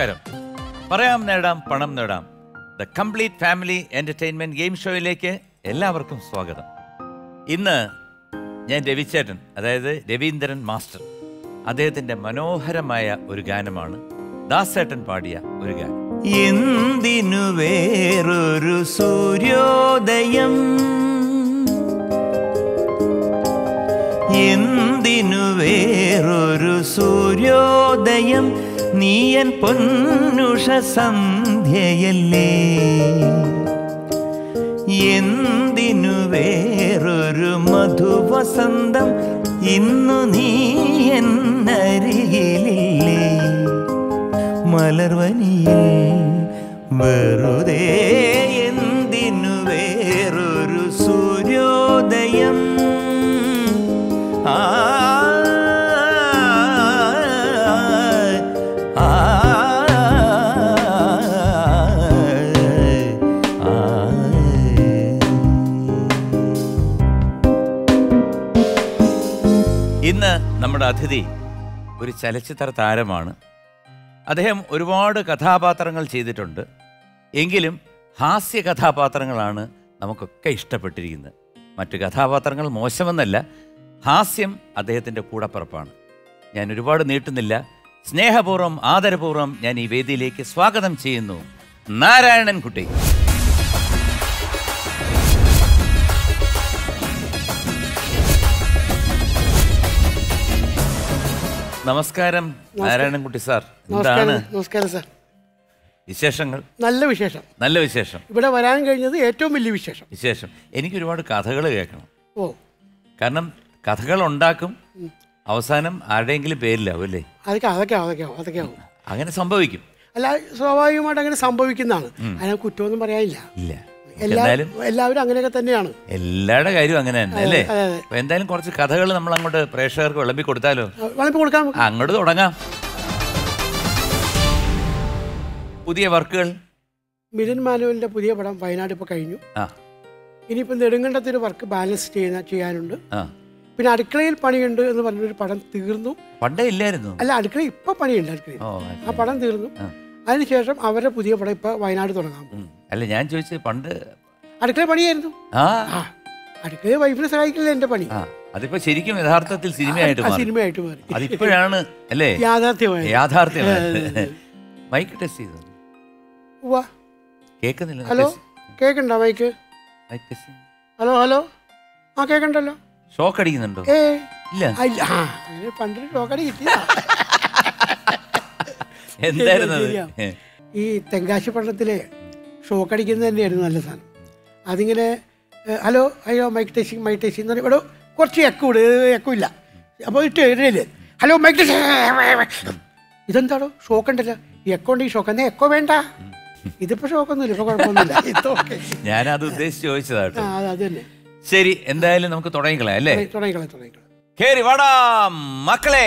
നമസ്കാരം പറയാം നേടാം പണം നേടാം the complete family entertainment game ഷോയിലേക്ക് എല്ലാവർക്കും സ്വാഗതം ഇന്ന് ഞാൻ രവിചേട്ടൻ അതായത് രവീന്ദ്രൻ മാസ്റ്റർ അദ്ദേഹത്തിന്റെ മനോഹരമായ ഒരു ഗാനമാണ് ദാസേട്ടൻ പാടിയ ഒരു ഗാനം എന്തിനു വേറൊരു സൂര്യോദയം എന്തിനു വേറൊരു സൂര്യോദയം നീയൻ പൊന്നുഷ സന്ധ്യയല്ലേ എന്തിനു വേറൊരു മധുവസന്തം ഇന്നു നീ എന്നരികിലില്ലേ മലർവനിയിൽ വെറുതെ എന്തിനു വേറൊരു സൂര്യോദയം ആ ആ, ഇന്ന് നമ്മുടെ അതിഥി ഒരു ചലച്ചിത്ര താരമാണ് അദ്ദേഹം ഒരുപാട് കഥാപാത്രങ്ങൾ ചെയ്തിട്ടുണ്ട് എങ്കിലും ഹാസ്യ കഥാപാത്രങ്ങളാണ് നമുക്കൊക്കെ ഇഷ്ടപ്പെട്ടിരിക്കുന്നത് മറ്റു കഥാപാത്രങ്ങൾ മോശമെന്നല്ല ഹാസ്യം അദ്ദേഹത്തിൻ്റെ കൂടപ്പിറപ്പാണ് ഞാൻ ഒരുപാട് നീട്ടുന്നില്ല സ്നേഹപൂർവ്വം ആദരപൂർവ്വം ഞാൻ ഈ വേദിയിലേക്ക് സ്വാഗതം ചെയ്യുന്നു നാരായണൻ കുട്ടി നമസ്കാരം നാരായണൻകുട്ടി സാർ എന്താണ് നമസ്കാരം നമസ്കാരം സാർ വിശേഷങ്ങൾ നല്ല വിശേഷം നല്ല വിശേഷം ഇവിടെ വരാൻ കഴിഞ്ഞത് ഏറ്റവും വലിയ വിശേഷം വിശേഷം എനിക്ക് ഒരുപാട് കഥകൾ കേൾക്കണം ഓ കാരണം കഥകൾ ഉണ്ടാക്കും അവസാനം ആരുടെയെങ്കിലും പേരിലാവും അല്ലേ അതൊക്കെ അതൊക്കെ അതൊക്കെ ആവും അതൊക്കെ ആവും അങ്ങനെ സംഭവിക്കും അല്ല സ്വാഭാവികമായിട്ട് അങ്ങനെ സംഭവിക്കുന്നതാണ് അതിനെ കുറ്റമൊന്നും പറയാനില്ല ഇല്ല എല്ലാ എന്തായാലും എല്ലാവരും അങ്ങനെയൊക്കെ തന്നെയാണ് എല്ലാവരുടെ കാര്യവും അങ്ങനെ തന്നെ അല്ലേ അതെ, അതെ. അപ്പൊ എന്തായാലും കുറച്ച് കഥകൾ നമ്മൾ അങ്ങോട്ട് പ്രേക്ഷകർക്ക് വിളമ്പി കൊടുത്താലോ വളർത്തി കൊടുക്കാം നമുക്ക്. അങ്ങോട്ട് തുടങ്ങാം പുതിയ വർക്കുകൾ മിഥുൻ മാനുവലിന്റെ പുതിയ പടം വയനാട് ഇപ്പോൾ കഴിഞ്ഞു ആ ഇനിയിപ്പോൾ നെടുങ്കണ്ടത്തെ ഒരു വർക്ക് ബാലൻസ് ചെയ്യുന്ന ചെയ്യാനുണ്ട് ആ പിന്നെ അടുക്കളയിൽ പണിയുണ്ട് എന്ന് പറഞ്ഞൊരു പടം തീർന്നു പണ്ടേ ഇല്ലായിരുന്നു അല്ല അടുക്കളയിൽ ഇപ്പൊ പണിയുണ്ട് അടുക്കളയിൽ ഓ ആ പടം തീർന്നു ആ. അതിനുശേഷം അവരുടെ പുതിയ പടം ഇപ്പൊ വയനാട് തുടങ്ങാൻ പോകും ഉം. അല്ല ഞാൻ ചോദിച്ചത് പണ്ട് അടുക്കളയിൽ പണിയായിരുന്നു ആ ആ അടുക്കളയിൽ വൈഫിനെ സഹായിക്കില്ല എന്റെ പണി ആ അതിപ്പോ ശരിക്കും യഥാർത്ഥത്തിൽ സിനിമയായിട്ട് ആ മാറി സിനിമയായിട്ട് മാറി അതിപ്പോഴാണ് അല്ലേ യാഥാർത്ഥ്യമായി യാഥാർത്ഥ്യമാണ് മൈക്ക് ടെസ്റ്റ് ചെയ്തു ഉവ്വ. കേൾക്കുന്നില്ല ഹലോ കേക്കണ്ടോ mic mic test hello hello ആ കേക്കണ്ടല്ലോ ഷോക്ക് അടിക്കുന്നുണ്ടോ ഏ ഇല്ല ആ, ഇല്ല ആ അങ്ങനെ പണ്ടൊരു ഷോക്കടി കിട്ടിയതാ എന്തായിരുന്നു അത്? ശരിയാ. ഏ. ഈ തെങ്കാശി പട്ടണത്തിലെ ഷോക്ക് അടിക്കുന്നത് തന്നെയായിരുന്നു നല്ല സാധനം അതിങ്ങനെ ഏ, ഹലോ അയ്യോ മൈക്ക് ടെസ്റ്റിംഗ് മൈക്ക് ടെസ്റ്റിംഗ് എന്ന് പറയുമ്പോൾ കുറച്ച് എക്കോ ഇട് എക്കോ ഇല്ല അപ്പോൾ ഇട്ട് ഇടയില്ലേ ഹലോ മൈക്ക് ടെസ്റ്റിംഗ് ഇതെന്താടോ ഷോക്ക് ഉണ്ടല്ലോ എക്കോ ഉണ്ടെങ്കിൽ ഷോക്ക് എന്നാ എക്കോ വേണ്ട ഇതിപ്പോൾ ഷോക്കൊന്നുമില്ല ഇപ്പോൾ കുഴപ്പമൊന്നുമില്ല ഇതൊക്കെ ഞാനത് ഉദ്ദേശിച്ച് ചോദിച്ചതാട്ടോ ആ അത് അത് തന്നെ ശരി എന്തായാലും നമുക്ക് തുടങ്ങിക്കളാം അല്ലേ തുടങ്ങിക്കളെ തുടങ്ങിക്കളെ കേറി വാടാ മക്കളെ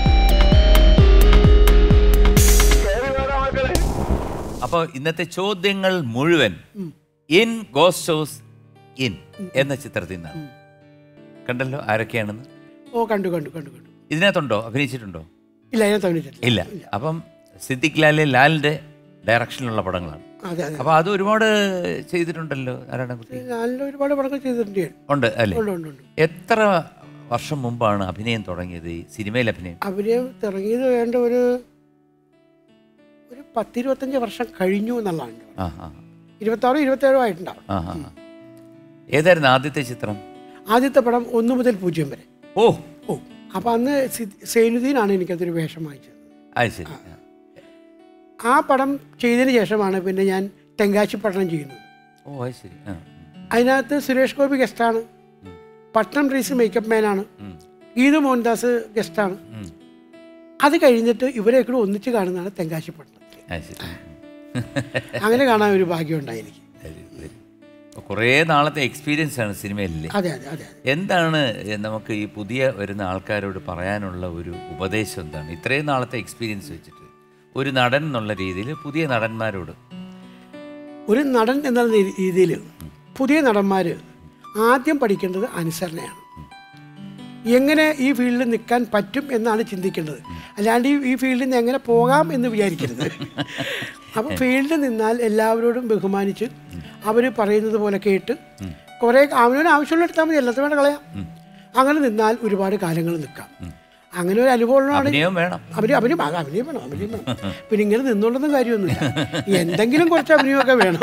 അപ്പൊ ഇന്നത്തെ ചോദ്യങ്ങൾ മുഴുവൻ ഇൻ ഗോസ്റ്റോസ് ഇൻ എന്ന ചിത്രത്തിൽ നിന്നാണ് കണ്ടല്ലോ ആരൊക്കെയാണെന്ന് ഓ കണ്ടു കണ്ടു കണ്ടു കണ്ടു ഇതിനകത്തുണ്ടോ അഭിനയിച്ചിട്ടുണ്ടോ ഇല്ല അതിനകത്ത് അഭിനയിച്ചിട്ടില്ല ഇല്ല അപ്പം സിദ്ദിഖ് ലാലെ ലാലിന്റെ ഡയറക്ഷനിലുള്ള പടങ്ങളാണ് അതെ അതെ അപ്പൊ അത് ഒരുപാട് ചെയ്തിട്ടുണ്ടല്ലോ നാരായണകുട്ടി നല്ല ഒരുപാട് പടങ്ങൾ ചെയ്തിട്ടുണ്ട് ഞാൻ. ഉണ്ട് അല്ലേ ഉണ്ട് ഉണ്ട് ഉണ്ട് എത്ര വർഷം മുമ്പാണ് അഭിനയം തുടങ്ങിയത് ഈ സിനിമയിൽ അഭിനയം അഭിനയം തുടങ്ങിയത് വേണ്ട ഒരു ഒരു പത്തിരുപത്തഞ്ച് വർഷം കഴിഞ്ഞു എന്നുള്ളതാണ് എൻ്റെ ആ പറഞ്ഞത്. ആ ഇരുപത്താറും ഇരുപത്തേഴും ആയിട്ടുണ്ടാവും ആ ആ ആ. ഏതായിരുന്നു ആദ്യത്തെ ചിത്രം ആദ്യത്തെ പടം ഒന്ന് മുതൽ പൂജ്യം വരെ ഓ ഓ അപ്പം അന്ന് സി- സൈനുദ്ദീനാണ് എനിക്കതൊരു വേഷം വാങ്ങിച്ചത് അത് ശരി ആ. ആ പടം ചെയ്തതിന് ശേഷമാണ് പിന്നെ ഞാൻ തെങ്കാശി പട്ടണം ചെയ്യുന്നത് ഓ അത് ശരി ആ. അതിനകത്ത് സുരേഷ് ഗോപി ഗസ്റ്റാണ് ഉം. പട്ടണം റീസ് മേക്കപ്പ് മാനാണ് ഉം. ഗീതു മോഹൻദാസ് ഗസ്റ്റാണ് ഉം. അത് കഴിഞ്ഞിട്ട് ഇവരെ കൂടെ ഒന്നിച്ച് കാണുന്നതാണ് തെങ്കാശി പട്ടണത്തിൽ അത് ശരി ഉം. അങ്ങനെ കാണാൻ ഒരു ഭാഗ്യം ഉണ്ടായി എനിക്ക് ശരി, ശരി. അപ്പൊ കുറേ നാളത്തെ എക്സ്പീരിയൻസ് ആണ് സിനിമയിലെ അതെ അതെ അതെ അതെ എന്താണ് നമുക്ക് ഈ പുതിയ വരുന്ന ആൾക്കാരോട് പറയാനുള്ള ഒരു ഉപദേശം എന്താണ് ഇത്രയും നാളത്തെ എക്സ്പീരിയൻസ് വെച്ചിട്ട് ഒരു നടൻ എന്നുള്ള രീതിയിൽ പുതിയ നടന്മാരോട് ഒരു നടൻ എന്ന രീതിയിൽ പുതിയ നടന്മാർ ആദ്യം പഠിക്കേണ്ടത് അനുസരണയാണ് എങ്ങനെ ഈ ഫീൽഡിൽ നിൽക്കാൻ പറ്റും എന്നാണ് ചിന്തിക്കേണ്ടത് അല്ലാണ്ട് ഈ- ഈ ഫീൽഡിൽ നിന്ന് എങ്ങനെ പോകാം എന്ന് വിചാരിക്കരുത് അപ്പോൾ ഫീൽഡിൽ നിന്നാൽ എല്ലാവരോടും ബഹുമാനിച്ച് അവർ പറയുന്നത് പോലെ കേട്ട് കുറേ അവനവന് ആവശ്യമുള്ള എടുത്താൽ മതി എല്ലാത്തും വേണ്ട കളയാം അങ്ങനെ നിന്നാൽ ഒരുപാട് കാലങ്ങൾ നിൽക്കാം അങ്ങനെ ഒരു അനുഭവമാണ് അഭിനയം വേണം അവര് അഭിനയം അത് അഭിനയം വേണം അഭിനയം വേണം പിന്നെ ഇങ്ങനെ നിന്നുകൊണ്ടൊന്നും കാര്യമൊന്നുമില്ല എന്തെങ്കിലും കുറച്ച് അഭിനയമൊക്കെ വേണം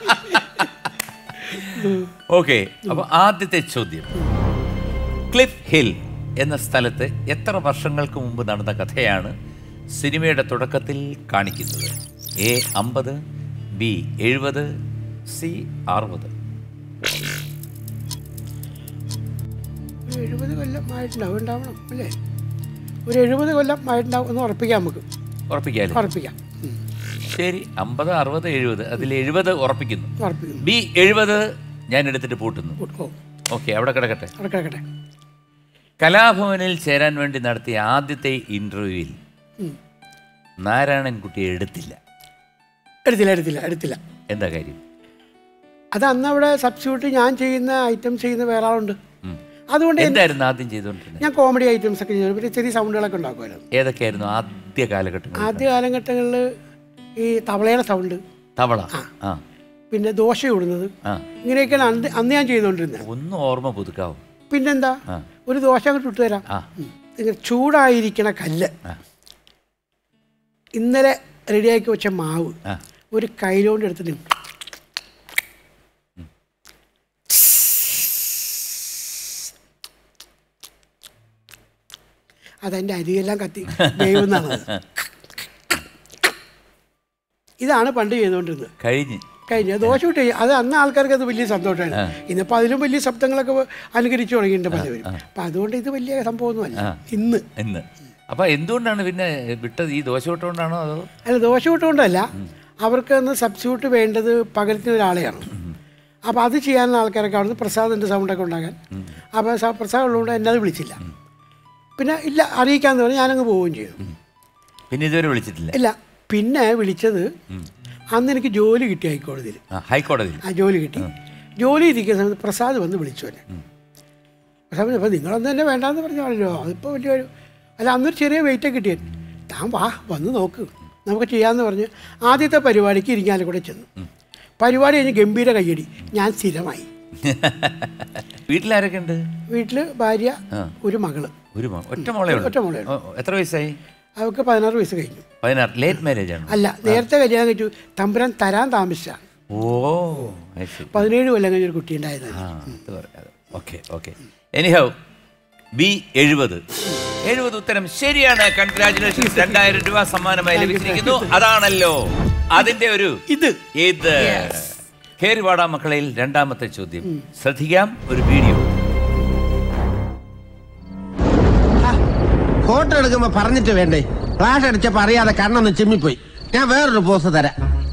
ഓക്കെ അപ്പൊ ആദ്യത്തെ ചോദ്യം ക്ലിഫ് ഹിൽ എന്ന സ്ഥലത്ത് എത്ര വർഷങ്ങൾക്ക് മുമ്പ് നടന്ന കഥയാണ് സിനിമയുടെ തുടക്കത്തിൽ കാണിക്കുന്നത് എ അമ്പത് ബി എഴുപത് സി അറുപത് ഒരു എഴുപത് കൊല്ലം ആയിട്ടുണ്ടാവും ഉണ്ടാവണം അല്ലേ ഒരു എഴുപത് കൊല്ലം ആയിട്ടുണ്ടാവും എന്ന് ഉറപ്പിക്കാം നമുക്ക് ഉറപ്പിക്കാല്ലേ ഉറപ്പിക്കാം ഉം. ശരി അമ്പത് അറുപത് എഴുപത് അതിൽ എഴുപത് ഉറപ്പിക്കുന്നു ഉറപ്പിക്കുന്നു ബി എഴുപത് ഞാൻ എടുത്തിട്ട് പൂട്ടുന്നു ഓ ഓക്കെ അവിടെ കിടക്കട്ടെ അവിടെ കിടക്കട്ടെ കലാഭവനിൽ ചേരാൻ വേണ്ടി നടത്തിയ ആദ്യത്തെ ഇന്റർവ്യൂവിൽ ഉം. നാരായണൻകുട്ടിയെ എടുത്തില്ല എടുത്തില്ല എടുത്തില്ല എടുത്തില്ല എന്താ കാര്യം അത് അന്ന് അവിടെ സബ്സ്റ്റിറ്റ്യൂട്ട് ഞാൻ ചെയ്യുന്ന ഐറ്റംസ് ചെയ്യുന്ന വേറെ ആളുണ്ട് ഉം. അതുകൊണ്ട് എന്നെ- എന്തായിരുന്നു ആദ്യം ചെയ്തുകൊണ്ടിരുന്നത് ഞാൻ കോമഡി ഐറ്റംസ് ഒക്കെ ചെയ്തു പിന്നെ ചെറിയ സൗണ്ടുകളൊക്കെ ഉണ്ടാക്കുമായിരുന്നു ഏതൊക്കെയായിരുന്നു ആദ്യ കാലഘട്ടങ്ങളിൽ ആദ്യ കാലഘട്ടങ്ങളിൽ ഈ തവളയുടെ സൗണ്ട് തവള ആ പിന്നെ ദോശ ഇടുന്നത് ആ ഇങ്ങനെയൊക്കെയാണ് അന്ന് അന്ന് ഞാൻ ചെയ്തുകൊണ്ടിരുന്നത് ഒന്ന് ഓർമ്മ പുതുക്കാവും പിന്നെന്താ ആ. ഒരു ദോശ അങ്ങോട്ട് ഇട്ട് തരാം ആ ഉം. ഇങ്ങനെ ചൂടായിരിക്കണ കല്ല് ആ. ഇന്നലെ റെഡിയാക്കി വെച്ച മാവ് ആ ഒരു കയ്യിലോണ്ട് എടുത്തിട്ട് അതെൻ്റെ അരിയെല്ലാം കത്തി വേവുന്നതാണ് അത്. ഇതാണ് പണ്ട് ചെയ്തുകൊണ്ടിരുന്നത് കഴിഞ്ഞ് കഴിഞ്ഞ ദോശ വിട്ട് കഴിഞ്ഞ് അത് അന്ന് ആൾക്കാർക്ക് അത് വലിയ സന്തോഷമാണ് ഇന്നിപ്പോൾ അതിലും വലിയ ശബ്ദങ്ങളൊക്കെ അനുകരിച്ചു തുടങ്ങിയിട്ടുണ്ട് പലവരും അപ്പം അതുകൊണ്ട് ഇത് വലിയ സംഭവമൊന്നുമല്ല ഇന്ന് എന്ന് അപ്പൊ എന്തുകൊണ്ടാണ് പിന്നെ വിട്ടത് ഈ ദോശ വിട്ടുകൊണ്ടാണോ അതോ അല്ല ദോശ വിട്ടുകൊണ്ടല്ല അവർക്ക് അന്ന് സബ്സ്റ്റിറ്റ്യൂട്ട് വേണ്ടത് പകരത്തിന് ഒരാളെയാണ് അപ്പോൾ അത് ചെയ്യാനുള്ള ആൾക്കാരൊക്കെ അവിടുന്ന് പ്രസാദിൻ്റെ സൗണ്ടൊക്കെ ഉണ്ടാകാൻ അപ്പോൾ സ- പ്രസാദ് ഉള്ളതുകൊണ്ട് എന്നെ അത് വിളിച്ചില്ല പിന്നെ ഇല്ല അറിയിക്കാന്ന് പറഞ്ഞ് ഞാനങ്ങ് പോവുകയും ചെയ്തു പിന്നെ ഇതുവരെ വിളിച്ചിട്ടില്ല ഇല്ല പിന്നെ വിളിച്ചത് അന്ന് എനിക്ക് ജോലി കിട്ടി ഹൈക്കോടതിയിൽ ആ ഹൈക്കോടതിയിൽ ആ ജോലി കിട്ടി ജോലി ഇരിക്കുന്ന സമയത്ത് പ്രസാദ് വന്ന് വിളിച്ചു എന്നെ പ്രസാദ് അപ്പോൾ നിങ്ങളൊന്നും തന്നെ വേണ്ടാന്ന് പറഞ്ഞാണല്ലോ അതിപ്പോൾ വലിയൊരു അല്ല അന്നൊരു ചെറിയ വെയിറ്റ് കിട്ടിയത് താൻ വാ വന്ന് നോക്ക് നമുക്ക് ചെയ്യാമെന്ന് പറഞ്ഞ് ആദ്യത്തെ പരിപാടിക്ക് ഇരിങ്ങാലും കൂടെ ചെന്നു പരിപാടി കഴിഞ്ഞ് ഗംഭീര കയ്യടി ഞാൻ സ്ഥിരമായി വീട്ടിലാരൊക്കെ ഉണ്ട് വീട്ടിൽ ഭാര്യ ആ. ഒരു മകള് ഒരു മോ- ഒറ്റ മോളേ ഉള്ളൂ ഒറ്റ മോളേ ഉള്ളൂ. ഓ, എത്ര വയസ്സായി അവൾക്ക് പതിനാറ് വയസ്സ് കഴിഞ്ഞു പതിനാറ് ലേറ്റ് മാരേജ് ആണ് അല്ല നേരത്തെ കല്യാണം കഴിച്ചു തമ്പുരാൻ തരാൻ താമസിച്ചാണ് ഓ അത് ശരി പതിനേഴ് കൊല്ലം കഴിഞ്ഞൊരു കുട്ടി ഉണ്ടായത് ആ അത് പറയാം ഓക്കെ ഓക്കെ എനിഹൗ ബി എഴുപത് എഴുപത് ഉത്തരം ശരിയാണ് കൺഗ്രാചുലേഷൻസ് രണ്ടായിരം രൂപ സമ്മാനമായി ലഭിച്ചിരിക്കുന്നു അതാണല്ലോ അതിന്റെ ഒരു ഇത് ഇത് കേറിവാടാ മക്കളയിൽ രണ്ടാമത്തെ ചോദ്യം ശ്രദ്ധിക്കാം ഒരു വീഡിയോ ഫോട്ടോ എടുക്കുമ്പോ പറഞ്ഞിട്ട് വേണ്ടേ ഫ്ലാഷ് അടിച്ചപ്പോ അറിയാതെ കണ്ണൊന്ന് ചിമ്മിപ്പോയി ഞാൻ വേറൊരു പോസ് തരാം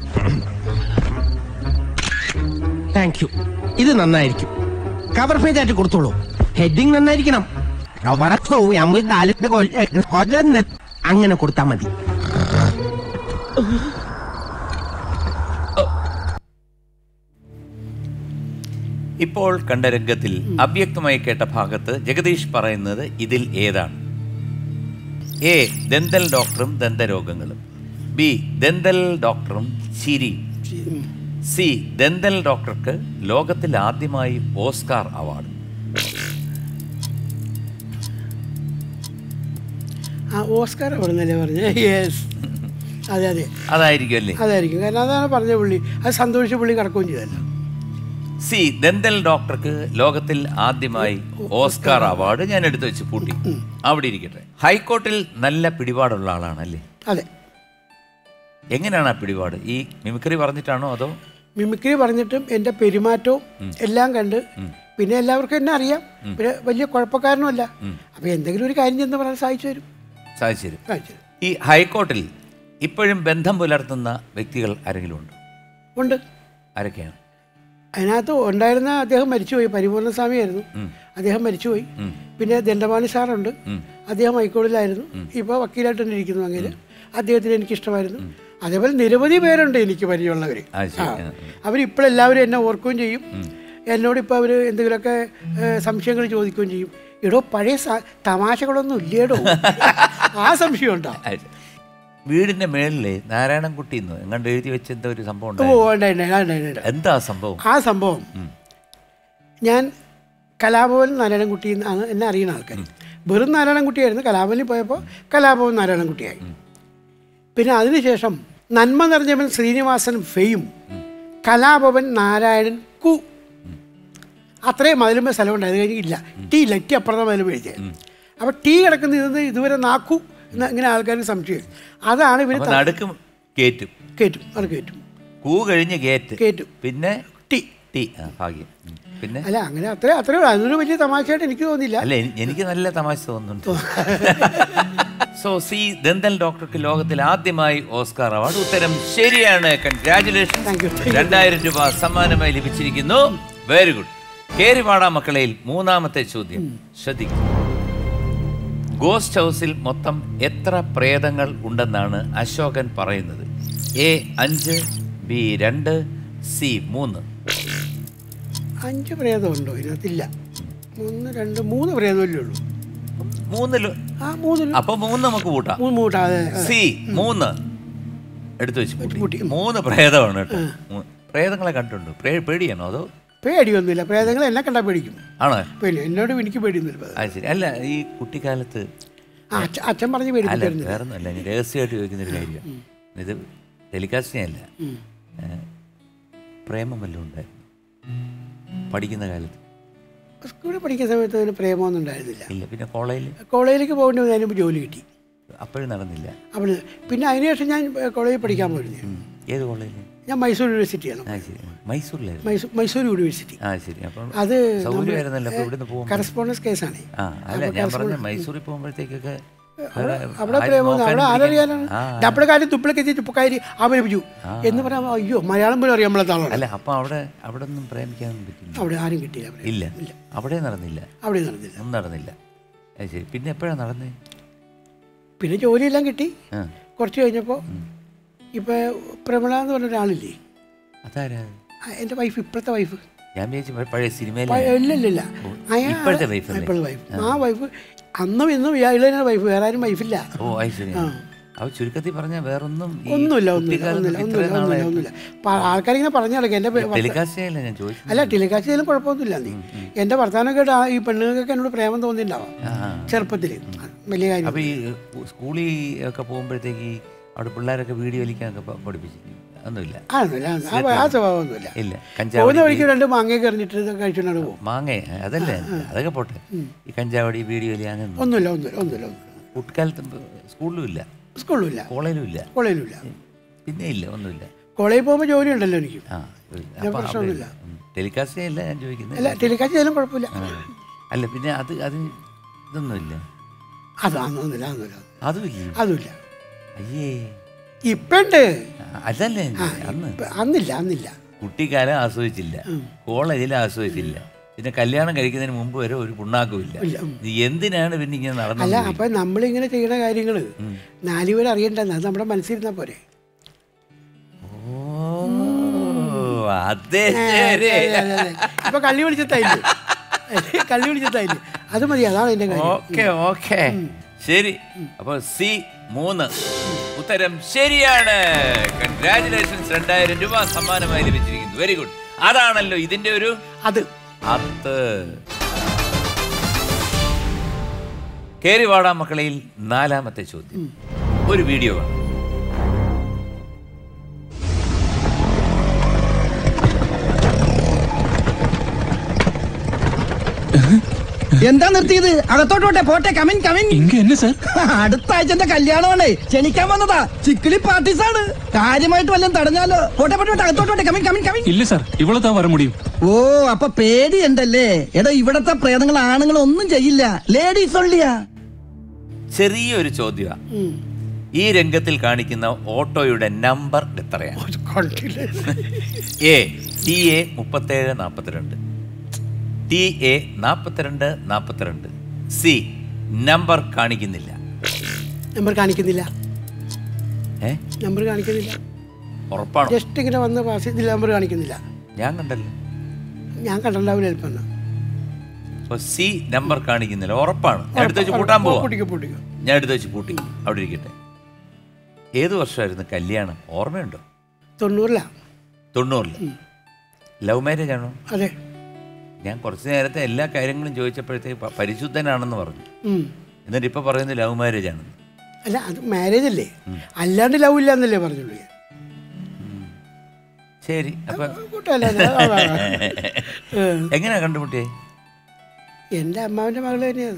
താങ്ക് യു ഇത് നന്നായിരിക്കും കവർ പേജ് ആയിട്ട് കൊടുത്തോളൂ ഹെഡിങ് നന്നായിരിക്കണം വടക്കവും നമ്മൾ കാലിന്റെ കൊല്ല- കൊല്ലന്ന് അങ്ങനെ കൊടുത്താ മതി ഇപ്പോൾ കണ്ട രംഗത്തിൽ അവ്യക്തമായി കേട്ട ഭാഗത്ത് ജഗദീഷ് പറയുന്നത് ഇതിൽ ഏതാണ് എ ദന്തൽ ഡോക്ടറും ദന്തരോഗങ്ങളും ബി ദന്തൽ ഡോക്ടറും ചിരിയും സി ദന്തൽ ഡോക്ടർക്ക് ലോകത്തിൽ ആദ്യമായി ഓസ്കാർ അവാർഡ് ആ ഓസ്കാർ എവിടുന്നല്ലേ പറഞ്ഞേ യെസ് അതെ അതെ അതായിരിക്കും അല്ലേ അതായിരിക്കും കാരണം അതാണ് പറഞ്ഞ പുള്ളി അത് സന്തോഷിച്ച പുള്ളി കിടക്കുകയും ചെയ്തല്ലോ സി ദന്തൽ ഡോക്ടർക്ക് ലോകത്തിൽ ആദ്യമായി ഓസ്കാർ അവാർഡ് ഞാൻ എടുത്തു വെച്ച് പൂട്ടി അവിടെ ഇരിക്കട്ടെ ഹൈക്കോർട്ടിൽ നല്ല പിടിപാടുള്ള ആളാണല്ലേ അതെ എങ്ങനെയാണ് ആ പിടിപാട് ഈ മിമിക്രി പറഞ്ഞിട്ടാണോ അതോ മിമിക്രി പറഞ്ഞിട്ടും എൻ്റെ പെരുമാറ്റവും എല്ലാം കണ്ട് പിന്നെ എല്ലാവർക്കും എന്നെ അറിയാം പിന്നെ വലിയ കുഴപ്പക്കാരനുമല്ല അപ്പോൾ എന്തെങ്കിലും ഒരു കാര്യം ചെന്ന് പറയാൻ സഹായിച്ചു തരും സാധിച്ചു സഹായിച്ചു തരും ഈ ഹൈക്കോർട്ടിൽ ഇപ്പോഴും ബന്ധം പുലർത്തുന്ന വ്യക്തികൾ ആരെങ്കിലും ഉണ്ടോ ഉണ്ട് ആരൊക്കെയാണ് അതിനകത്ത് ഉണ്ടായിരുന്ന അദ്ദേഹം മരിച്ചുപോയി പരിപൂർണസ്വാമിയായിരുന്നു അദ്ദേഹം മരിച്ചുപോയി പിന്നെ ദണ്ഡപാണി സാറുണ്ട് അദ്ദേഹം ഹൈക്കോടതിയിലായിരുന്നു ഇപ്പോൾ വക്കീലായിട്ട് തന്നെ ഇരിക്കുന്നു അങ്ങനെ അദ്ദേഹത്തിന് എനിക്ക് ഇഷ്ടമായിരുന്നു അതേപോലെ നിരവധി പേരുണ്ട് എനിക്ക് പരിചയമുള്ളവർ അത് ശരി ആ. അവരിപ്പോഴെല്ലാവരും എന്നെ ഓർക്കുകയും ചെയ്യും എന്നോട് ഇപ്പോൾ അവർ എന്തെങ്കിലുമൊക്കെ ഏഹ്, സംശയങ്ങൾ ചോദിക്കുകയും ചെയ്യും എടോ പഴയ സ- തമാശകളൊന്നും ഇല്ലേടോ ആ സംശയം ഉണ്ടോ ആയിട്ട്. വീടിന്റെ മേളില് നാരായണൻകുട്ടി എന്ന് എങ്ങാണ്ട് എഴുതി വെച്ച എന്താ ഒരു സംഭവം ഓ ഉണ്ടായിരുന്നു. ഉണ്ടായി, ഉണ്ടായി, ഉണ്ടായി, ഉണ്ടായി. എന്താ ആ സംഭവം ആ സംഭവം ഞാൻ കലാഭവൻ നാരായണൻകുട്ടി ആണ് എന്നെ അറിയുന്ന ആൾക്കാർ വെറും നാരായണൻകുട്ടിയായിരുന്നു കലാഭവനിൽ പോയപ്പോൾ കലാഭവൻ നാരായണൻകുട്ടിയായി പിന്നെ അതിനുശേഷം നന്മ നിറഞ്ഞവൻ ശ്രീനിവാസൻ ഫെയും കലാഭവൻ നാരായണൻ കു അത്രയും മതിലുമ്പ സ്ഥലം ഉണ്ടായത് കഴിഞ്ഞ് ഇല്ല ടീ ഇല്ല ടീ അപ്പുറത്തെ മതിലും എഴുതിയത് അപ്പോൾ ടീ കിടക്കുന്ന ഇത് ഇതുവരെ നാക്കു എന്ന് ഇങ്ങനെ ആൾക്കാർക്ക് സംശയം അതാണ് ഇവർ അപ്പൊ നടുക്ക് കേറ്റും കയറ്റും അത് കയറ്റും കൂ കഴിഞ്ഞ് കേറ്റ് കയറ്റും പിന്നെ ടീ ടീ ആ ഭാഗ്യം ഉം. പിന്നെ അല്ല അങ്ങനെ അത്രേ അത്രേ ഉള്ളൂ അതൊരു വലിയ തമാശയായിട്ട് എനിക്ക് തോന്നിയില്ല അല്ല എനി- എനിക്ക് നല്ല തമാശ തോന്നുന്നുണ്ട് സോ സി ദന്തൽ ഡോക്ടർക്ക് ലോകത്തിൽ ആദ്യമായി ഓസ്കാർ അവാർഡ് ഉത്തരം ശരിയാണ് കൺഗ്രാചുലേഷൻ Thank you. രണ്ടായിരം രൂപ സമ്മാനമായി ലഭിച്ചിരിക്കുന്നു വെരി ഗുഡ് കേറിവാട മക്കളയിൽ മൂന്നാമത്തെ ചോദ്യം ശ്രദ്ധിക്കും ഗോസ്റ്റ് ഹൗസിൽ മൊത്തം എത്ര പ്രേതങ്ങൾ ഉണ്ടെന്നാണ് അശോകൻ പറയുന്നത് എ അഞ്ച് ബി രണ്ട് സി മൂന്ന് അഞ്ച് പ്രേതമുണ്ടോ ഇതിനകത്തില്ല ഒന്ന് രണ്ട് മൂന്ന് പ്രേതമല്ലേ ഉള്ളൂ മൂന്നില് ആ മൂന്നിൽ അപ്പൊ മൂന്ന് നമുക്ക് കൂട്ടാം മൂന്ന് മൂട്ടാതെ സി മൂന്ന് എടുത്തു വെച്ച് കൂട്ടി. കൂട്ടി. മൂന്ന് പ്രേതമാണ് കേട്ടോ മൂ- പ്രേതങ്ങളെ കണ്ടിട്ടുണ്ടോ പ്രേ- പേടിയാണോ അതോ പേടിയൊന്നുമില്ല പ്രേതങ്ങൾ എന്നെ കണ്ടാൽ പേടിക്കും ആണോ പേടി എന്നോട് എനിക്ക് പേടിയൊന്നുമില്ല അത് ശരി അല്ല ഈ കുട്ടിക്കാലത്ത് ആ അച്ഛൻ അച്ഛൻ പറഞ്ഞ് അല്ല പേടിപ്പിച്ചിരുന്നില്ല വേറെ ഒന്നുമല്ല ഞാൻ രഹസ്യമായിട്ട് ചോദിക്കുന്ന ഒരു കാര്യമാണ് ഇത് ടെലികാസ്റ്റിംഗ് അല്ല ഏ, പ്രേമം വല്ലതും ഉണ്ടായിരുന്നു പഠിക്കുന്ന കാലത്ത് സ്കൂളിൽ പഠിക്കുന്ന സമയത്ത് അതിന് പ്രേമമൊന്നും ഉണ്ടായിരുന്നില്ല ഇല്ല പിന്നെ കോളേജിൽ കോളേജിലേക്ക് പോകേണ്ടി വന്നു അതിന് ജോലി കിട്ടി അപ്പോഴും നടന്നില്ല അവിടെ പിന്നെ അതിനുശേഷം ഞാൻ ഏ, കോളേജിൽ പഠിക്കാൻ പോയിരുന്നു ഉം. ഏത് കോളേജിൽ ഞാൻ മൈസൂർ യൂണിവേഴ്സിറ്റിയാണ് ആ ശരി മൈസൂരിലായിരുന്നു മൈസൂർ മൈസൂർ യൂണിവേഴ്സിറ്റി ആ ശരി അപ്പം അത് സൗകര്യമായിരുന്നല്ലോ അപ്പോൾ ഇവിടുന്ന് പോകുമ്പോൾ കറസ്പോണ്ടൻസ് കേസാണ് ആ അല്ല ഞാൻ പറഞ്ഞ മൈസൂരിൽ പോകുമ്പോഴത്തേക്കൊക്കെ അവിടെ വേറെ അവിടെ ആരും പ്രേമം നോക്കാനും അവിടെ ആരറിയാനാണ് ആ, ഡപ്പളക്കാരി തുപ്പിളക്കെത്തി തുപ്പക്കാരി അപലപിച്ചു എന്ന് പറയാൻ അയ്യോ മലയാളം പോലും അറിയാൻ നമ്മളെ താളാണ് അല്ല അപ്പൊ അവിടെ അവിടെ ഒന്നും പ്രേമിക്കാനൊന്നും പറ്റില്ല അവിടെ ആരും കിട്ടിയില്ല അവിടെ. ഇല്ല അവിടെ നടന്നില്ല അവിടെ നടന്നില്ല ഒന്നും നടന്നില്ല അത് ശരി പിന്നെ എപ്പോഴാണ് നടന്നേ പിന്നെ ജോലിയെല്ലാം കിട്ടി ആ കുറച്ച് കഴിഞ്ഞപ്പോൾ ഇപ്പോൾ പ്രമിള എന്ന് പറഞ്ഞ ഒരാളില്ലേ അതാരാ ആ, എൻ്റെ വൈഫ് ഇപ്പോഴത്തെ വൈഫ് ഞാൻ വിചാരിച്ചു പഴ- പഴയ സിനിമയിൽ പ- ഇല്ല ഇല്ല ഇല്ല അയാൾ- ഇപ്പോഴത്തെ wife അല്ലേ? ഇപ്പോഴത്തെ വൈഫ് ആ വൈഫ് അന്നും ഇന്നും ഇയാളുടെ വൈഫ് വേറെ ആരും വൈഫില്ല ഓ അത് ശരി അവ ചുരുക്കത്തിൽ പറഞ്ഞ വേറൊന്നും ഈ ഒന്നുമില്ല ഒന്നുമില്ല കുട്ടിക്കാലത്ത് ഒന്നുമില്ല ഇത്രയും ഒന്നുമില്ല ഒന്നുമില്ല നാളായിട്ട് ഒന്നുമില്ല പ- ആൾക്കാരിങ്ങനെ പറഞ്ഞു നടക്കുക എൻ്റെ ഭർത്ത- ടെലികാസ്റ്റ് ഞാൻ ചോദിച്ചു അല്ല ടെലികാസ്റ്റ് ചെയ്താലും കുഴപ്പമൊന്നുമില്ല നീ എൻ്റെ വർത്തമാനം കേട്ട് ആ- ഈ പെണ്ണുങ്ങൾക്കൊക്കെ എന്നോട് പ്രേമം തോന്നിയിട്ടുണ്ടാവാം ആ ചെറുപ്പത്തിൽ വലിയ കാര്യം അപ്പൊ ഈ സ്കൂളിൽ ഒക്കെ പോകുമ്പോഴത്തേക്ക് അവിടെ പിള്ളേരൊക്കെ വീഡിയോ വലിക്കാനൊക്കെ പ- പഠിപ്പിച്ചില്ല ഒന്നുമില്ല അതൊന്നുമില്ല ആ- ആ സ്വഭാവമൊന്നുമില്ല ഇല്ല കഞ്ചാവടി പോകുന്ന വഴിക്ക് രണ്ട് മാങ്ങയൊക്കെ എറിഞ്ഞിട്ട് ഇതൊക്കെ കഴിച്ചുകൊണ്ടാണ് പോകും മാങ്ങ അതല്ലേ അതൊക്കെ പോട്ടെ ഈ കഞ്ചാവടി വീഡിയോ വലി അങ്ങനെ ഒന്നുമില്ല ഒന്നുമില്ല ഒന്നുമില്ല ഒന്നുമില്ല കുട്ടിക്കാലത്ത് സ്കൂളിലും ഇല്ല സ്കൂളിലും ഇല്ല കോളേജിലും ഇല്ല കോളേജിലും ഇല്ല പിന്നെ ഇല്ല ഒന്നുമില്ല കോളേജിൽ പോകുമ്പോൾ ജോലി ഉണ്ടല്ലോ എനിക്ക് ആ അപ്പൊ പ്രശ്നമൊന്നുമില്ല. ടെലികാസ്റ്റ് അല്ല ഞാൻ ചോദിക്കുന്നത് അല്ല ടെലികാസ്റ്റ് ചെയ്താലും കുഴപ്പമില്ല ആ. അല്ല പിന്നെ അത് അത് ഇതൊന്നുമില്ല അത് അതൊന്നുമില്ല അതൊന്നുമില്ല അതുമില്ല അതുമില്ല അയ്യേ ഇപ്പണ്ട് ആ, അതല്ലേ അന്ന് ഇപ്പ- അന്നില്ല അന്നില്ല കുട്ടിക്കാലം ആസ്വദിച്ചില്ല കോളേജിൽ ആസ്വദിച്ചില്ല പിന്നെ കല്യാണം കഴിക്കുന്നതിന് മുമ്പ് വരെ ഒരു പുണ്ണാക്കുമില്ല ഇല്ല, ഉം. ഇത് എന്തിനാണ് പിന്നെ ഇങ്ങനെ അല്ല നടന്നത് അപ്പം നമ്മളിങ്ങനെ ചെയ്യുന്ന കാര്യങ്ങൾ നാലുപേർ അറിയണ്ടെന്ന് അത് നമ്മുടെ മനസ്സിരുന്നാൽ പോരെ ഓ അതെ ശരി ഇപ്പൊ കള്ളി വിളിച്ചത്തായില്ലേ കള്ളി വിളിച്ചത്തായില്ലേ അത് മതി അതാണ് എൻ്റെ കാര്യം ഓക്കെ ഓക്കെ ശരി അപ്പൊ സി മൂന്ന് ഉത്തരം ശരിയാണ് കൺഗ്രാചുലേഷൻസ് രണ്ടായിരം രൂപ സമ്മാനമായി ലഭിച്ചിരിക്കുന്നു വെരി ഗുഡ് അതാണല്ലോ ഇതിന്റെ ഒരു അത് അത്ത് കേറിവാടാ മക്കളയിൽ നാലാമത്തെ ചോദ്യം ഒരു വീഡിയോ കാണാം എന്താ നിർത്തിയത് അകത്തോട്ട് പോട്ടെ പോട്ടെ കമിൻ കമിൻ ഇങ്ങ എന്നെ സാർ അടുത്ത ആഴ്ചന്റെ കല്യാണമാണേ ക്ഷണിക്കാൻ വന്നതാ ചിക്കിളി പാർട്ടീസ് ആണ് കാര്യമായിട്ട് വല്ലതും തടഞ്ഞാലോ പോട്ടെ പോട്ടെ പോട്ടെ അകത്തോട്ട് പോട്ടെ കമിൻ കമിൻ കമിൻ ഇല്ല സാർ ഇവളത്താ വര മുടിയും ഓ അപ്പൊ പേടിയുണ്ടല്ലേ എടാ ഇവിടത്തെ പ്രേതങ്ങൾ ആണുങ്ങൾ ഒന്നും ചെയ്യില്ല ലേഡീസ് ഒള്ളിയാ ചെറിയൊരു ചോദ്യമാണ് ഉം. ഈ രംഗത്തിൽ കാണിക്കുന്ന ഓട്ടോയുടെ നമ്പർ എത്രയാണ് ഒരു കണ്ടില്ലേ എ ടി എ മുപ്പത്തേഴ് നാൽപ്പത്തിരണ്ട് ടി എ നാൽപ്പത്തിരണ്ട് നാൽപ്പത്തിരണ്ട് സി നമ്പർ കാണിക്കുന്നില്ല നമ്പർ കാണിക്കുന്നില്ല ഏ നമ്പർ കാണിക്കുന്നില്ല ഉറപ്പാണോ ജസ്റ്റ് ഇങ്ങനെ വന്ന് പാസ് ചെയ്തില്ല നമ്പർ കാണിക്കുന്നില്ല ഞാൻ കണ്ടല്ലോ ഞാൻ കണ്ടിട്ടുണ്ടാവില്ല ചിലപ്പോൾ എന്നാ അപ്പൊ സി നമ്പർ കാണിക്കുന്നില്ല ഉറപ്പാണ് ഞാൻ എടുത്ത് വെച്ച് കൂട്ടാൻ പോവാ പൊട്ടിക്കും പൊട്ടിക്കും ഞാൻ എടുത്ത് വെച്ച് കൂട്ടി അവിടെ ഇരിക്കട്ടെ ഏത് വർഷമായിരുന്നു കല്യാണം ഓർമ്മയുണ്ടോ തൊണ്ണൂറിലാണ് തൊണ്ണൂറിൽ ലവ് മാരേജ് ആണോ അതെ ഞാൻ കുറച്ച് നേരത്തെ എല്ലാ കാര്യങ്ങളും ചോദിച്ചപ്പോഴത്തേക്ക് പ- പരിശുദ്ധനാണെന്ന് പറഞ്ഞു ഉം. എന്നിട്ട് ഇപ്പൊ പറയുന്നത് ലവ് മാരേജ് ആണെന്ന് അല്ല അത് മാരേജ് അല്ലേ അല്ലാണ്ട് ലവ് ഇല്ല എന്നല്ലേ പറഞ്ഞുള്ളൂ ശരി അപ്പൊ കൂട്ടല്ലേ എങ്ങനെയാ കണ്ടുമുട്ടിയേ എൻ്റെ അമ്മാവിൻ്റെ മകള് തന്നെയാണ്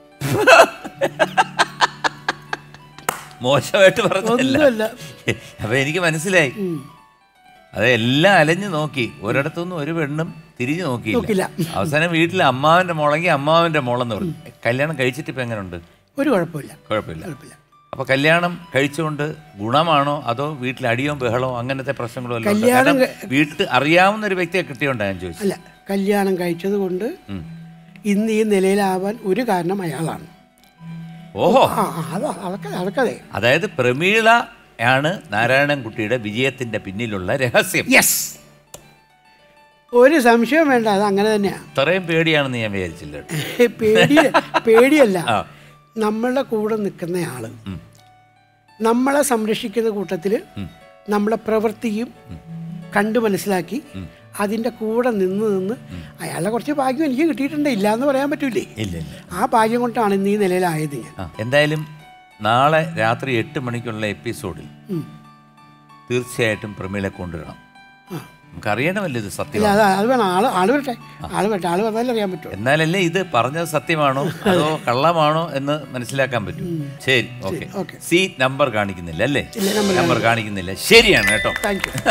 മോശമായിട്ട് പറഞ്ഞല്ല ഒന്നുമല്ല അപ്പൊ എനിക്ക് മനസ്സിലായി അത് എല്ലാം അലഞ്ഞു നോക്കി ഒരിടത്തൊന്നും ഒരു പെണ്ണും തിരിഞ്ഞു നോക്കിയില്ല. നോക്കിയില്ല അവസാനം വീട്ടിൽ അമ്മാവന്റെ മോളെങ്കിൽ അമ്മാവന്റെ മോളെന്ന് പറഞ്ഞു കല്യാണം കഴിച്ചിട്ട് ഇപ്പൊ എങ്ങനെയുണ്ട് ഒരു കുഴപ്പമില്ല കുഴപ്പമില്ല കുഴപ്പമില്ല അപ്പൊ കല്യാണം കഴിച്ചുകൊണ്ട് ഗുണമാണോ അതോ വീട്ടിൽ അടിയോ ബഹളോ അങ്ങനത്തെ പ്രശ്നങ്ങളോ വല്ലതും ഉണ്ടോ? കല്യാണം കാരണം വീട്ടിൽ അറിയാവുന്ന ഒരു വ്യക്തിയെ കിട്ടിയോണ്ടാ ഞാൻ ചോദിച്ചു അല്ല കല്യാണം കഴിച്ചത് കൊണ്ട് ഉം. ഇന്ന് ഈ നിലയിലാവാൻ ഒരു കാരണം അയാളാണ് ഓഹോ ആ ആ, അത് അതൊക്കെ അതൊക്കെ അതെ അതായത് പ്രമീള ആണ് നാരായണൻകുട്ടിയുടെ വിജയത്തിന്റെ പിന്നിലുള്ള രഹസ്യം യെസ് ഒരു സംശയം വേണ്ട അത് അങ്ങനെ തന്നെയാണ് ഇത്രയും പേടിയാണെന്ന് ഞാൻ വിചാരിച്ചില്ല കേട്ടോ. പേടി പേടിയല്ല ആ. നമ്മളുടെ കൂടെ നിൽക്കുന്ന ആള് നമ്മളെ സംരക്ഷിക്കുന്ന കൂട്ടത്തിൽ നമ്മളെ പ്രവൃത്തിയും കണ്ടു മനസ്സിലാക്കി അതിൻ്റെ കൂടെ നിന്ന് നിന്ന് അയാളുടെ കുറച്ച് ഭാഗ്യം എനിക്ക് കിട്ടിയിട്ടുണ്ട് ഇല്ല എന്ന് പറയാൻ പറ്റൂലേ ഇല്ല ഇല്ല ആ ഭാഗ്യം കൊണ്ടാണ് ഇന്ന് ഈ നിലയിലായത് ഞാൻ ആ, എന്തായാലും നാളെ രാത്രി എട്ട് മണിക്കുള്ള എപ്പിസോഡിൽ ഉം. തീർച്ചയായിട്ടും പ്രമീളെ കൊണ്ടുവരണം ആ. നമുക്ക് അറിയണമല്ലോ ഇത് ഇല്ല സത്യം അത് അത് വേണം ആള് ആള് വരട്ടെ ആള് വരട്ടെ ആള് വന്നാലേ അറിയാൻ പറ്റുമോ എന്നാലല്ലേ ഇത് പറഞ്ഞത് സത്യമാണോ അതോ കള്ളമാണോ എന്ന് മനസ്സിലാക്കാൻ പറ്റും ശരി ഓക്കെ ഓക്കെ. സി നമ്പർ കാണിക്കുന്നില്ല അല്ലേ ഇല്ല, number നമ്പർ കാണിക്കുന്നില്ല ശരിയാണ് കേട്ടോ താങ്ക് യു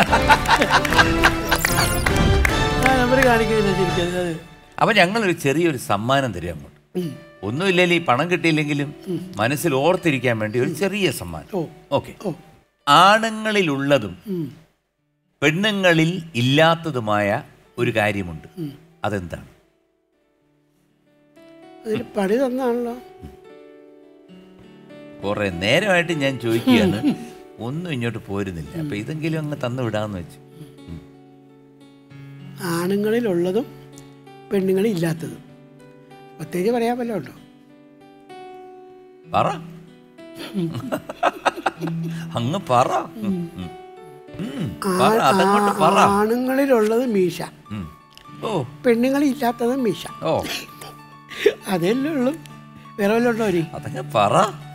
ആ നമ്പർ കാണിക്കുന്നില്ല ശരിക്കും അത് അപ്പൊ ഞങ്ങളൊരു ചെറിയൊരു സമ്മാനം തരും അങ്ങോട്ട് ഒന്നുമില്ലെങ്കിൽ ഈ പണം കിട്ടിയില്ലെങ്കിലും മനസ്സിൽ ഓർത്തിരിക്കാൻ വേണ്ടി ഒരു ചെറിയ സമ്മാനം ഓ ഓക്കെ ഓ ആണുങ്ങളിലുള്ളതും ഉം. പെണ്ണുങ്ങളിൽ ഇല്ലാത്തതുമായ ഒരു കാര്യമുണ്ട് അതെന്താണ് അതിൽ പണി തന്നാണല്ലോ കുറെ നേരമായിട്ട് ഞാൻ ചോദിക്കുകയാണ് ഒന്നും ഇങ്ങോട്ട് പോരുന്നില്ല അപ്പൊ ഇതെങ്കിലും അങ്ങ് തന്നു വിടാന്ന് വെച്ചു ഉം. ആണുങ്ങളിലുള്ളതും പെണ്ണുങ്ങളിൽ ഇല്ലാത്തതും പ്രത്യേകിച്ച് പറയാൻ വല്ലതും ഉണ്ടോ പറ അങ്ങ് പറ ഉം. ഉം. ഉം. പറ അതങ്ങോട്ട് പറ ആ- ആണുങ്ങളിലുള്ളത് മീശ ഉം. ഓ പെണ്ണുങ്ങളിൽ ഇല്ലാത്തത് മീശ ഓ അതല്ലേ ഉള്ളൂ വേറെ വല്ലതും ഉണ്ടോ ഇനി അതങ്ങ് പറ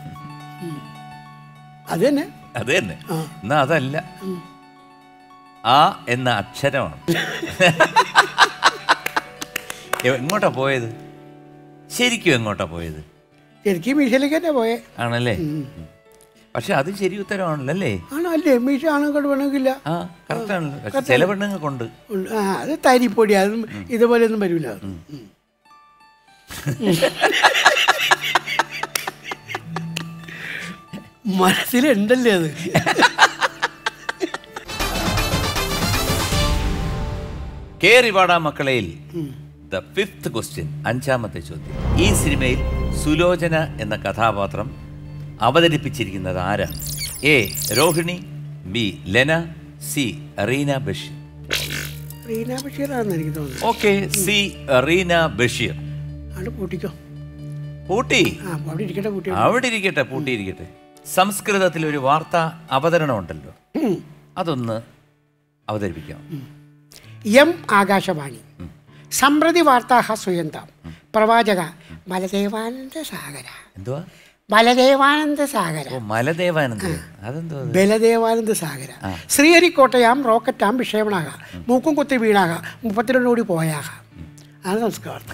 അത് തന്നെ അത് തന്നെ ആ. എന്നാ അതല്ല ആ എന്ന അക്ഷരമാണ് എ- എങ്ങോട്ടാ പോയത് ശരിക്കും എങ്ങോട്ടാ പോയത് ശരിക്കും മീശയിലേക്ക് തന്നെ പോയേ ആണല്ലേ ഉം. പക്ഷെ അത് ശരി ഉത്തരവാണല്ലോ അല്ലേ ആണോ അല്ലേ മീശ ആണുങ്ങൾ പെണ്ണുങ്ങില്ല ആ കറക്റ്റ് ആണല്ലോ പക്ഷെ ചില പെണ്ണുങ്ങൾക്കുണ്ട് ആ അത് തരിപ്പൊടി അതും ഇതുപോലെയൊന്നും വരില്ല മനസ്സിലുണ്ടല്ലേ അത് കേറിവാടാ മക്കളയിൽ ദ ഫിഫ്ത് ക്വസ്റ്റ്യൻ അഞ്ചാമത്തെ ചോദ്യം ഈ സിനിമയിൽ സുലോചന എന്ന കഥാപാത്രം അവതരിപ്പിച്ചിരിക്കുന്നത് ആരാണ് A Rohini B Lena C Reena Basheer Reena ബഷീറാണെന്ന് എനിക്ക് തോന്നുന്നു ഓക്കെ സി റീന ബഷീർ അവിടെ പൂട്ടിക്കോ പൂട്ടി ആ അവിടെ ഇരിക്കട്ടെ പൂട്ടി അവിടെ ഇരിക്കട്ടെ പൂട്ടിയിരിക്കട്ടെ സംസ്കൃതത്തിൽ ഒരു വാർത്താ അവതരണം ഉണ്ടല്ലോ അതൊന്ന് അവതരിപ്പിക്കാം എം ആകാശവാണി സമ്പ്രതി വാർത്താഹ സുയന്താം പ്രവാചക ബലദേവാനന്ദ സാഗര എന്തുവാ ബലദേവാനന്ദ സാഗര ഓ മലദേവാനന്ദ അതെന്തോ അത്? ബലദേവാനന്ദ സാഗര ശ്രീഹരിക്കോട്ടയാം റോക്കറ്റാം വിക്ഷേപണാക മൂക്കും കുത്തി വീണാക മുപ്പത്തിരണ്ട് കോടി പോയാക ആണ് സംസ്കാരം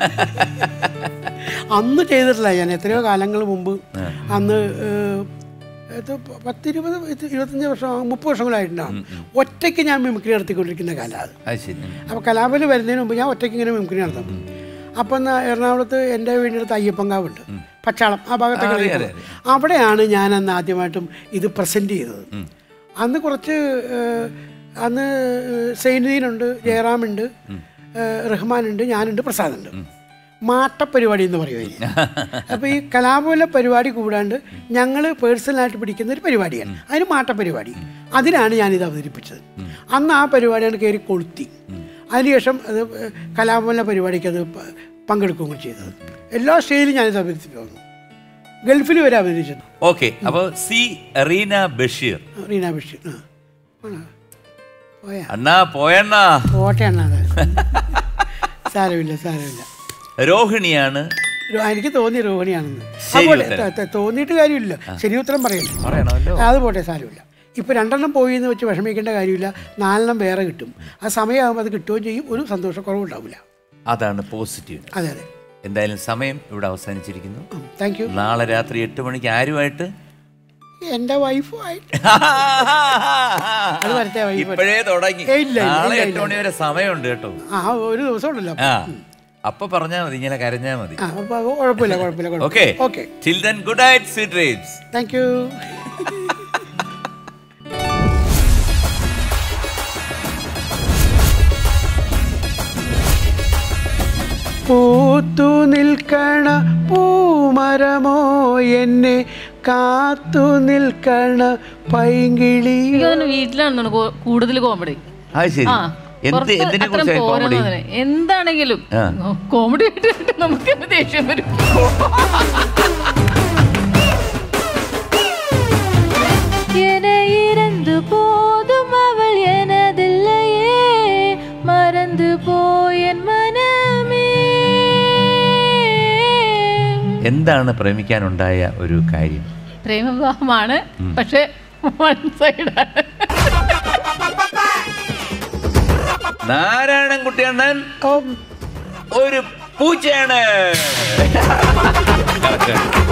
അന്ന് ചെയ്തിട്ടില്ല ഞാൻ എത്രയോ കാലങ്ങൾ മുമ്പ് അന്ന് ഏഹ്, ഇത് പത്തിരുപത് ഇത് ഇരുപത്തഞ്ച് വർഷം മുപ്പത് വർഷങ്ങളായിട്ടുണ്ടാവും ഒറ്റയ്ക്ക് ഞാൻ മിമിക്രി നടത്തിക്കൊണ്ടിരിക്കുന്ന കാലം അത് അത് ശരി അപ്പോൾ കലാപല് വരുന്നതിന് മുമ്പ് ഞാൻ ഒറ്റയ്ക്ക് ഇങ്ങനെ മിമിക്രി നടത്തും അപ്പം എന്നാ എറണാകുളത്ത് എൻ്റെ വീടിനടുത്ത് അയ്യപ്പങ്കാവുണ്ട് പച്ചാളം ആ ഭാഗത്തൊക്കെ അറിയാം, അയ്യപ്പങ്കാവ്. അവിടെയാണ് ഞാൻ അന്ന് ആദ്യമായിട്ടും ഇത് പ്രസൻറ്റ് ചെയ്തത് അന്ന് കുറച്ച് ഏഹ്, അന്ന് സൈനുദ്ദീനുണ്ട് ജയറാമുണ്ട് ഏഹ്, റഹ്മാനുണ്ട് ഞാനുണ്ട് പ്രസാദുണ്ട് മാട്ടപ്പരിപാടി എന്ന് പറയുമായിരുന്നു അപ്പോൾ ഈ കലാപോലെ പരിപാടി കൂടാണ്ട് ഞങ്ങൾ പേഴ്സണലായിട്ട് പിടിക്കുന്ന ഒരു പരിപാടിയാണ് അതിന് മാട്ടപ്പരിപാടി അതിനാണ് ഞാനിത് അവതരിപ്പിച്ചത് അന്ന് ആ പരിപാടിയാണ് കയറി കൊളുത്തി അതിനുശേഷം അത് കലാഭവന പരിപാടിക്ക് അത് പ- പങ്കെടുക്കുകയും കൂടി ചെയ്തത് എല്ലാ സ്റ്റേജിലും ഞാനിത് അഭിനയിച്ചിട്ട് വന്നു ഗൾഫിൽ വരെ അഭിനയിച്ചിട്ടുണ്ട് ഓക്കെ അപ്പോൾ സി റീന ബഷീർ റീന ബഷീർ ആ ആണോ? പോയാ അണ്ണാ പോയണ്ണാ പോട്ടെ അണ്ണാ അത് സാരമില്ല സാരമില്ല രോഹിണിയാണ് രോ- എനിക്ക് തോന്നി രോഹിണിയാണെന്ന് ശരി അതുപോലെ ഉത്തരം. ത- ത- തോന്നിയിട്ട് കാര്യമില്ല ശരി ഉത്തരം പറയല്ലോ പറയണമല്ലോ അത് പോട്ടെ സാരമില്ല ഇപ്പോൾ രണ്ടെണ്ണം പോയി എന്ന് വെച്ച് വിഷമിക്കേണ്ട കാര്യമില്ല നാലെണ്ണം വേറെ കിട്ടും ആ സമയമാകുമ്പോൾ അത് കിട്ടുകയും ചെയ്യും ഒരു സന്തോഷക്കുറവുണ്ടാവില്ല അതാണ് പോസിറ്റീവ് അതെ അതെ എന്തായാലും സമയം ഇവിടെ അവസാനിച്ചിരിക്കുന്നു താങ്ക് യു നാളെ രാത്രി എട്ട് മണിക്ക് ആരുമായിട്ട് എൻ്റെ വൈഫുമായിട്ട് അത് വരട്ടെ, വൈകി ഇപ്പോഴേ തുടങ്ങി ഏയ് ഇല്ല, ഇല്ല, നാളെ ഇല്ല, എട്ട് മണി വരെ സമയമുണ്ട് കേട്ടോ ആ ഒരു ദിവസം ഉണ്ടല്ലോ ആ അപ്പൊ പറഞ്ഞാ മതി ഇങ്ങനെ കരഞ്ഞാ മതി ആ അപ്പോൾ കുഴപ്പമില്ല കുഴപ്പമില്ല ഓക്കെ കുഴപ്പമില്ല okay children good night sweet dreams thank you പൂത്തു നിൽക്കണ പൂമരമോ എന്നെ കാത്തു നിൽക്കണ പൈങ്കിളി എനിക്ക് തോന്നുന്നു വീട്ടിലാണ് കൂടുതൽ കോമഡി അത് ശരി ആ എന്ത് പുറത്ത് എന്തിനെ അത്രയും കുറിച്ചായി കോമഡി പോരെന്നതിന്. എന്താണെങ്കിലും ആ. കോമഡി ആയിട്ട് നമുക്ക് തന്നെ ദേഷ്യം വരും என இறந்து போதும் அவள் எனதில்லையே மறந்து போயன் മനമേ എന്താണ് പ്രേമിക്കാനുണ്ടായ ഒരു കാര്യം പ്രേമവിവാഹമാണ് പക്ഷെ വൺ സൈഡാണ് നാരായണൻകുട്ടിയണ്ണൻ ഓ ഒരു പൂച്ചയാണ്